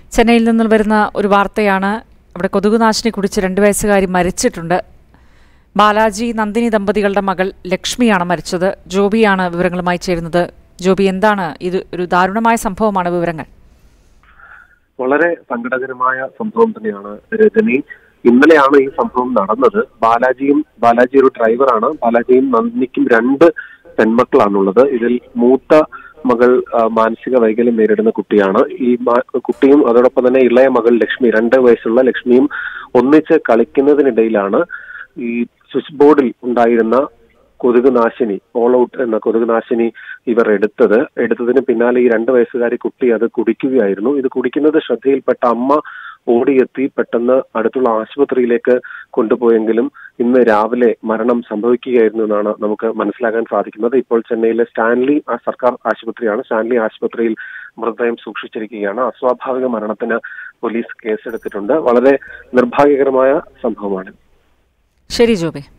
ചെന്നൈയിൽ നിന്ന് വരുന്ന ഒരു വാർത്തയാണ് അവിടെ കൊതുകുനാശിനി കുടിച്ച് രണ്ട് വയസ്സുകാരി മരിച്ചിട്ടുണ്ട് ബാലാജി നന്ദിനി ദമ്പതികളുടെ മകൾ ലക്ഷ്മിയാണ് മരിച്ചത് ജോബിയാണ് വിവരങ്ങളുമായി ചേരുന്നത് ജോബി എന്താണ് ഇത് ഒരു ദാരുണമായ സംഭവമാണ് വിവരങ്ങൾ വളരെ സങ്കടകരമായ സംഭവം തന്നെയാണ് രജനി ഇന്നലെയാണ് ഈ സംഭവം നടന്നത് ബാലാജിയും ബാലാജി ഒരു ഡ്രൈവറാണ് ബാലാജിയും നന്ദിനിക്കും രണ്ട് പെൺമക്കളാണുള്ളത് ഇതിൽ മൂത്ത മകൾ ആ, മാനസിക വൈകല്യം നേരിടുന്ന കുട്ടിയാണ് ഈ മാ- കുട്ടിയും അതോടൊപ്പം തന്നെ ഇളയ മകൾ ലക്ഷ്മി രണ്ട് വയസ്സുള്ള ലക്ഷ്മിയും ഒന്നിച്ച് കളിക്കുന്നതിനിടയിലാണ് ഈ സ്വിച്ച് ബോർഡിൽ ഉണ്ടായിരുന്ന കൊതുക് നാശിനി ഓൾ ഔട്ട് എന്ന കൊതുക് നാശിനി ഇവർ എടുത്തത് എടുത്തതിന് പിന്നാലെ ഈ രണ്ട് വയസ്സുകാരി കുട്ടി അത് കുടിക്കുകയായിരുന്നു ഇത് കുടിക്കുന്നത് ശ്രദ്ധയിൽപ്പെട്ട അമ്മ ഓടിയെത്തി പെട്ടെന്ന് അടുത്തുള്ള ആശുപത്രിയിലേക്ക് കൊണ്ടുപോയെങ്കിലും ഇന്ന് രാവിലെ മരണം സംഭവിക്കുകയായിരുന്നു എന്നാണ് നമുക്ക് മനസ്സിലാക്കാൻ സാധിക്കുന്നത് ഇപ്പോൾ ചെന്നൈയിലെ സ്റ്റാൻലി ആ സർക്കാർ ആശുപത്രിയാണ് സ്റ്റാൻലി ആശുപത്രിയിൽ മൃതദേഹം സൂക്ഷിച്ചിരിക്കുകയാണ് അസ്വാഭാവിക മരണത്തിന് പോലീസ് കേസെടുത്തിട്ടുണ്ട് വളരെ നിർഭാഗ്യകരമായ സംഭവമാണ് ശരി ജോബി